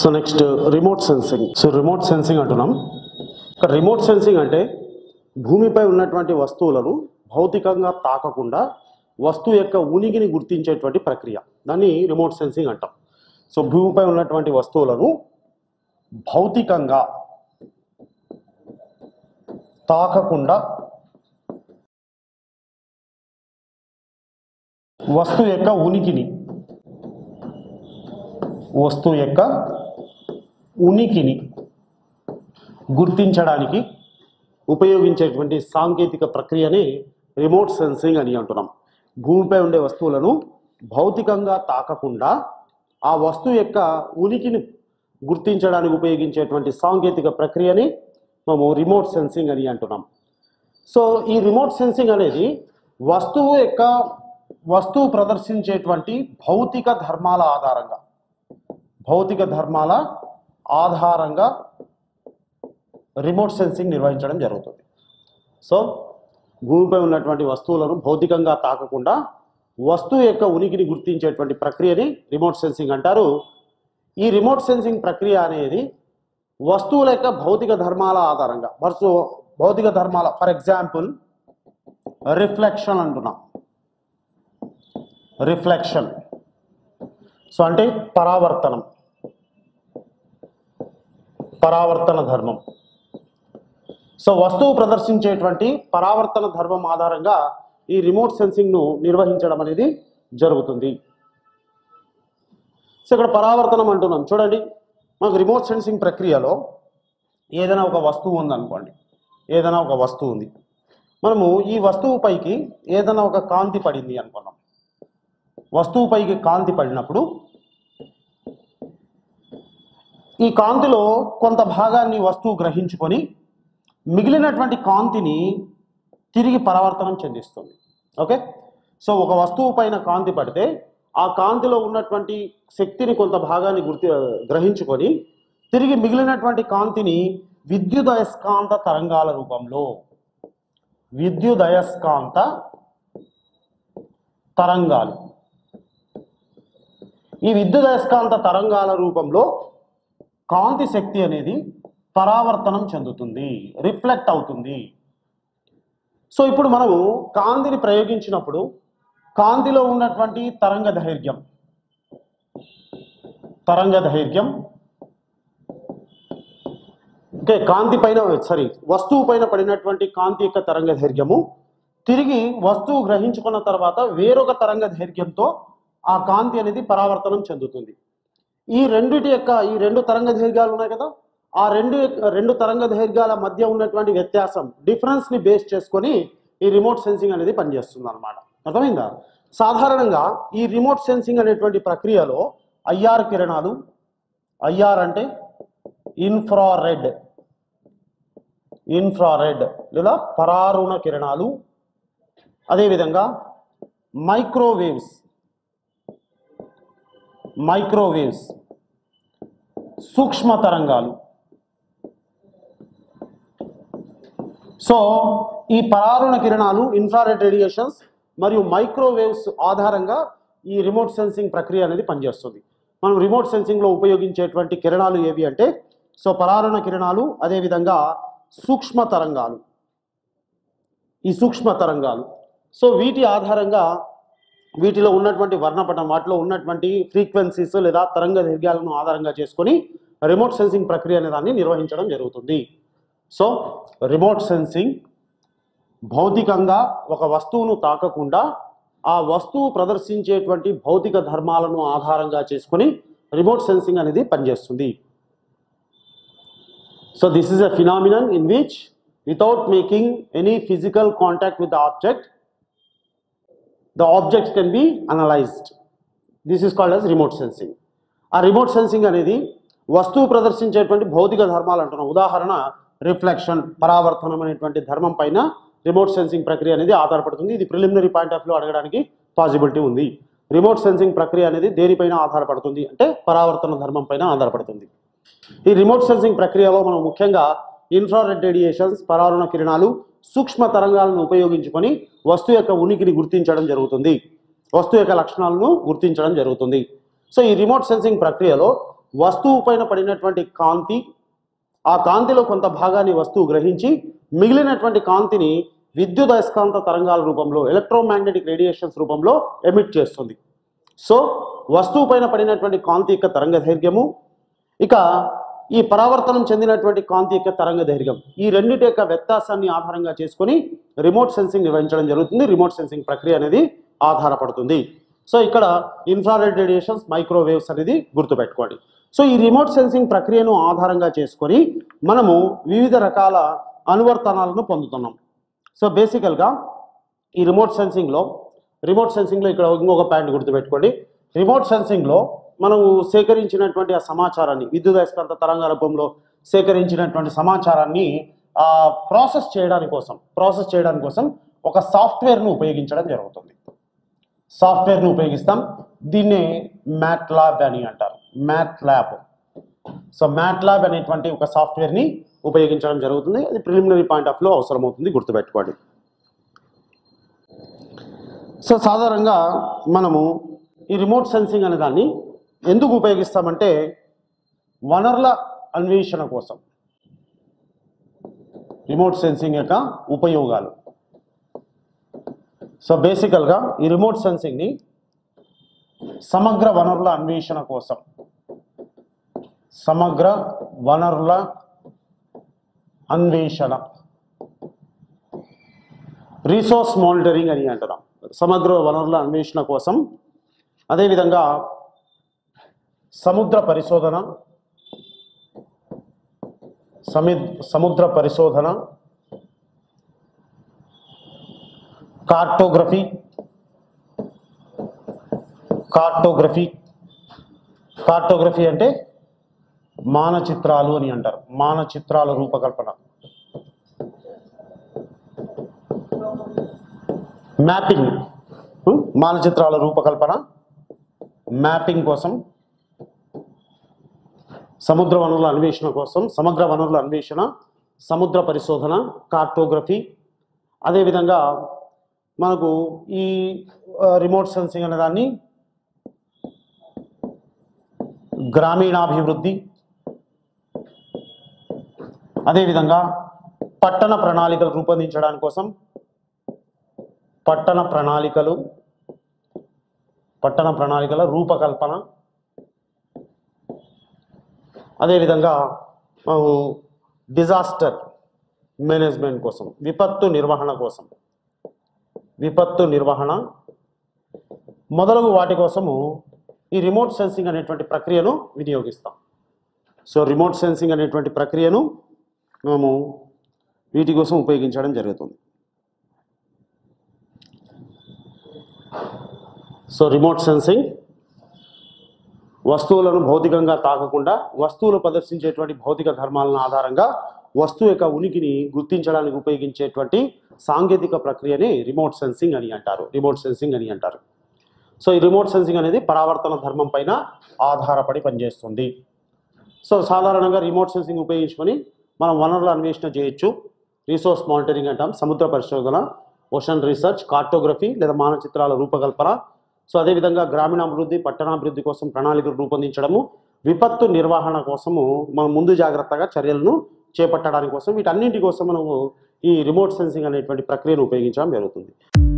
So next remote sensing so remote sensing అంటున్నాం ఇక్కడ remote sensing అంటే భూమిపై ఉన్నటువంటి వస్తువులను భౌతికంగా తాకకుండా వస్తువు యొక్క ఉనికిని గుర్తించేటువంటి ప్రక్రియ దాన్ని రిమోట్ సెన్సింగ్ అంటాం సో భూమిపై ఉన్నటువంటి వస్తువులను భౌతికంగా తాకకుండా వస్తువు యొక్క ఉనికిని వస్తువు యొక్క ఉనికిని గుర్తించడానికి ఉపయోగించేటువంటి సాంకేతిక ప్రక్రియని రిమోట్ సెన్సింగ్ అని అంటున్నాం భూమిపై ఉండే వస్తువులను భౌతికంగా తాకకుండా ఆ వస్తువు యొక్క ఉనికిని గుర్తించడానికి ఉపయోగించేటువంటి సాంకేతిక ప్రక్రియని మనము రిమోట్ సెన్సింగ్ అని అంటున్నాం సో ఈ రిమోట్ సెన్సింగ్ అనేది వస్తువు యొక్క వస్తువు ప్రదర్శించేటువంటి భౌతిక ధర్మాల ఆధారంగా భౌతిక ధర్మాల ఆధారంగా రిమోట్ సెన్సింగ్ నిర్వహించడం జరుగుతుంది సో భూమిపై ఉన్నటువంటి వస్తువులను భౌతికంగా తాకకుండా వస్తువు యొక్క ఉనికిని గుర్తించేటువంటి ప్రక్రియని రిమోట్ సెన్సింగ్ అంటారు ఈ రిమోట్ సెన్సింగ్ ప్రక్రియ అనేది వస్తువుల యొక్క భౌతిక ధర్మాల ఆధారంగా వస్తు భౌతిక ధర్మాల ఫర్ ఎగ్జాంపుల్ రిఫ్లెక్షన్ అంటున్నాం రిఫ్లెక్షన్ సో అంటే పరావర్తనం పరావర్తన ధర్మం సో వస్తువు ప్రదర్శించేటువంటి పరావర్తన ధర్మం ఆధారంగా ఈ రిమోట్ సెన్సింగ్ను నిర్వహించడం అనేది జరుగుతుంది సో ఇక్కడ పరావర్తనం అంటున్నాం చూడండి మనకు రిమోట్ సెన్సింగ్ ప్రక్రియలో ఏదైనా ఒక వస్తువు ఉందనుకోండి ఏదైనా ఒక వస్తువు ఉంది మనము ఈ వస్తువు పైకి ఏదైనా ఒక కాంతి పడింది అనుకున్నాం వస్తువు పైకి కాంతి పడినప్పుడు ఈ కాంతిలో కొంత భాగాన్ని వస్తువు గ్రహించుకొని మిగిలినటువంటి కాంతిని తిరిగి పరావర్తనం చెందిస్తుంది ఓకే సో ఒక వస్తువు పైన కాంతి పడితే ఆ కాంతిలో ఉన్నటువంటి శక్తిని కొంత భాగాన్ని గుర్తి గ్రహించుకొని తిరిగి మిగిలినటువంటి కాంతిని విద్యుదయస్కాంత తరంగాల రూపంలో విద్యుదయస్కాంత తరంగాలు ఈ విద్యుదయస్కాంత తరంగాల రూపంలో కాంతి శక్తి అనేది పరావర్తనం చెందుతుంది రిఫ్లెక్ట్ అవుతుంది సో ఇప్పుడు మనము కాంతిని ప్రయోగించినప్పుడు కాంతిలో ఉన్నటువంటి తరంగ దైర్ఘ్యం తరంగ దైర్ఘ్యం ఓకే కాంతి పైన సారీ వస్తువు పైన పడినటువంటి కాంతి యొక్క తరంగ దైర్ఘ్యము తిరిగి వస్తువు గ్రహించుకున్న తర్వాత వేరొక తరంగ దైర్ఘ్యంతో ఆ కాంతి అనేది పరావర్తనం చెందుతుంది ఈ రెండిటి యొక్క ఈ రెండు తరంగ దైర్ఘ్యాలు ఉన్నాయి కదా ఆ రెండు రెండు తరంగ దైర్ఘ్యాల మధ్య ఉన్నటువంటి వ్యత్యాసం డిఫరెన్స్ ని బేస్ చేసుకొని ఈ రిమోట్ సెన్సింగ్ అనేది పనిచేస్తుంది అనమాట అర్థమైందా సాధారణంగా ఈ రిమోట్ సెన్సింగ్ అనేటువంటి ప్రక్రియలో ఐఆర్ కిరణాలు ఐఆర్ అంటే ఇన్ఫ్రారెడ్ ఇన్ఫ్రారెడ్ లేదా పరారుణ కిరణాలు అదేవిధంగా మైక్రోవేవ్స్ మైక్రోవేవ్స్ సూక్ష్మ తరంగాలు సో ఈ పరారుణ కిరణాలు ఇన్ఫ్రారెడ్ రేడియేషన్స్ మరియు మైక్రోవేవ్స్ ఆధారంగా ఈ రిమోట్ సెన్సింగ్ ప్రక్రియ అనేది పనిచేస్తుంది మనం రిమోట్ సెన్సింగ్లో ఉపయోగించేటువంటి కిరణాలు ఏవి అంటే సో పరారుణ కిరణాలు అదేవిధంగా సూక్ష్మ తరంగాలు ఈ సూక్ష్మ తరంగాలు సో వీటి ఆధారంగా వీటిలో ఉన్నటువంటి వర్ణపటం వాటిలో ఉన్నటువంటి ఫ్రీక్వెన్సీస్ లేదా తరంగ దైర్ఘ్యాలను ఆధారంగా చేసుకొని రిమోట్ సెన్సింగ్ ప్రక్రియ అనే దాన్ని నిర్వహించడం జరుగుతుంది సో రిమోట్ సెన్సింగ్ భౌతికంగా ఒక వస్తువును తాకకుండా ఆ వస్తువు ప్రదర్శించేటువంటి భౌతిక ధర్మాలను ఆధారంగా చేసుకొని రిమోట్ సెన్సింగ్ అనేది పనిచేస్తుంది so this is a phenomenon in which without making any physical contact with the object the objects can be analyzed this is called as remote sensing ఆ రిమోట్ సెన్సింగ్ అనేది వస్తువు ప్రదర్శించేటువంటి భౌతిక ధర్మాలు అంటున్నాం ఉదాహరణ రిఫ్లెక్షన్ పరావర్తనం అనేటువంటి ధర్మం పైన రిమోట్ సెన్సింగ్ ప్రక్రియ అనేది ఆధారపడుతుంది ఇది ప్రిలిమినరీ పాయింట్ ఆఫ్ వ్యూ అడగడానికి పాసిబిలిటీ ఉంది రిమోట్ సెన్సింగ్ ప్రక్రియ అనేది దేనిపైన ఆధారపడుతుంది అంటే పరావర్తన ధర్మం పైన ఆధారపడుతుంది ఈ రిమోట్ సెన్సింగ్ ప్రక్రియలో మనం ముఖ్యంగా ఇన్ఫ్రారెడ్ రేడియేషన్స్ పరారుణ కిరణాలు సూక్ష్మ తరంగాలను ఉపయోగించుకొని వస్తువు యొక్క ఉనికిని గుర్తించడం జరుగుతుంది వస్తువు యొక్క లక్షణాలను గుర్తించడం జరుగుతుంది సో ఈ రిమోట్ సెన్సింగ్ ప్రక్రియలో వస్తువు పైన పడినటువంటి కాంతి ఆ కాంతిలో కొంత భాగాన్ని వస్తువు గ్రహించి మిగిలినటువంటి కాంతిని విద్యుత్ అయస్కాంత తరంగాల రూపంలో ఎలక్ట్రోమాగ్నెటిక్ రేడియేషన్స్ రూపంలో ఎమిట్ చేస్తుంది సో వస్తువు పైన పడినటువంటి కాంతి యొక్క తరంగ దైర్ఘ్యము ఇక ఈ పరావర్తనం చెందినటువంటి కాంతి యొక్క తరంగ దైర్ఘ్యం ఈ రెండింటి యొక్క వ్యత్యాసాన్ని ఆధారంగా చేసుకొని రిమోట్ సెన్సింగ్ నిర్వహించడం జరుగుతుంది రిమోట్ సెన్సింగ్ ప్రక్రియ అనేది ఆధారపడుతుంది సో ఇక్కడ ఇన్ఫ్రారెడ్ రేడియేషన్స్ మైక్రోవేవ్స్ అనేది గుర్తుపెట్టుకోండి సో ఈ రిమోట్ సెన్సింగ్ ప్రక్రియను ఆధారంగా చేసుకొని మనము వివిధ రకాల అనువర్తనాలను పొందుతున్నాం సో బేసికల్గా ఈ రిమోట్ సెన్సింగ్లో రిమోట్ సెన్సింగ్లో ఇక్కడ ఇంకొక పాయింట్ గుర్తుపెట్టుకోండి రిమోట్ సెన్సింగ్లో మనము సేకరించినటువంటి ఆ సమాచారాన్ని విద్యుత్ అయస్కాంత తరంగ రూపంలో సేకరించినటువంటి సమాచారాన్ని ప్రాసెస్ చేయడానికి కోసం ప్రాసెస్ చేయడానికి కోసం ఒక సాఫ్ట్వేర్ను ఉపయోగించడం జరుగుతుంది సాఫ్ట్వేర్ను ఉపయోగిస్తాం దీన్నే మ్యాట్ ల్యాబ్ అని అంటారు MATLAB so MATLAB అనేటువంటి ఒక సాఫ్ట్వేర్ని ఉపయోగించడం జరుగుతుంది అది ప్రిలిమినరీ పాయింట్ ఆఫ్ లో అవసరమవుతుంది గుర్తుపెట్టుకోండి సో సాధారణంగా మనము ఈ రిమోట్ సెన్సింగ్ అనే దాన్ని ఎందుకు ఉపయోగిస్తామంటే వనరుల అన్వేషణ కోసం రిమోట్ సెన్సింగ్ యొక్క ఉపయోగాలు సో బేసికల్గా ఈ రిమోట్ సెన్సింగ్ని సమగ్ర వనరుల అన్వేషణ కోసం సమగ్ర వనరుల అన్వేషణ రీసోర్స్ మానిటరింగ్ అని అంటున్నాం సమగ్ర వనరుల అన్వేషణ కోసం అదేవిధంగా సముద్ర పరిశోధన సమి సముద్ర పరిశోధన కార్టోగ్రఫీ కార్టోగ్రఫీ కార్టోగ్రఫీ అంటే మానచిత్రాలు అని అంటారు మానచిత్రాల రూపకల్పన మ్యాపింగ్ ఉం? మానచిత్రాల రూపకల్పన మ్యాపింగ్ కోసం సముద్ర వనరుల అన్వేషణ కోసం సమగ్ర వనరుల అన్వేషణ సముద్ర పరిశోధన కార్టోగ్రఫీ అదేవిధంగా మనకు ఈ ఆ, రిమోట్ సెన్సింగ్ అనే దాన్ని గ్రామీణాభివృద్ధి అదేవిధంగా పట్టణ ప్రణాళికలు రూపొందించడానికి కోసం పట్టణ ప్రణాళికలు పట్టణ ప్రణాళికల రూపకల్పన అదేవిధంగా మనకు డిజాస్టర్ మేనేజ్మెంట్ కోసం విపత్తు నిర్వహణ కోసం విపత్తు నిర్వహణ మొదలగు వాటి కోసము ఈ రిమోట్ సెన్సింగ్ అనేటువంటి ప్రక్రియను వినియోగిస్తాం సో రిమోట్ సెన్సింగ్ అనేటువంటి ప్రక్రియను మేము వీటి కోసం ఉపయోగించడం జరుగుతుంది సో రిమోట్ సెన్సింగ్ వస్తువులను భౌతికంగా తాకకుండా వస్తువులు ప్రదర్శించేటువంటి భౌతిక ధర్మాలను ఆధారంగా వస్తువు యొక్క ఉనికిని గుర్తించడానికి ఉపయోగించేటువంటి సాంకేతిక ప్రక్రియని రిమోట్ సెన్సింగ్ అని అంటారు రిమోట్ సెన్సింగ్ అని అంటారు సో ఈ రిమోట్ సెన్సింగ్ అనేది పరావర్తన ధర్మం పైన ఆధారపడి పనిచేస్తుంది సో సాధారణంగా రిమోట్ సెన్సింగ్ ఉపయోగించుకొని మనం వనరుల అన్వేషణ చేయొచ్చు రీసోర్స్ మానిటరింగ్ అంటాం సముద్ర పరిశోధన ఓషన్ రీసెర్చ్ కార్టోగ్రఫీ లేదా మానచిత్రాల రూపకల్పన సో అదేవిధంగా గ్రామీణాభివృద్ధి పట్టణాభివృద్ధి కోసం ప్రణాళికలు రూపొందించడము విపత్తు నిర్వహణ కోసము మనం ముందు జాగ్రత్తగా చర్యలను చేపట్టడానికి కోసం వీటన్నింటి కోసం మనము ఈ రిమోట్ సెన్సింగ్ అనేటువంటి ప్రక్రియను ఉపయోగించడం జరుగుతుంది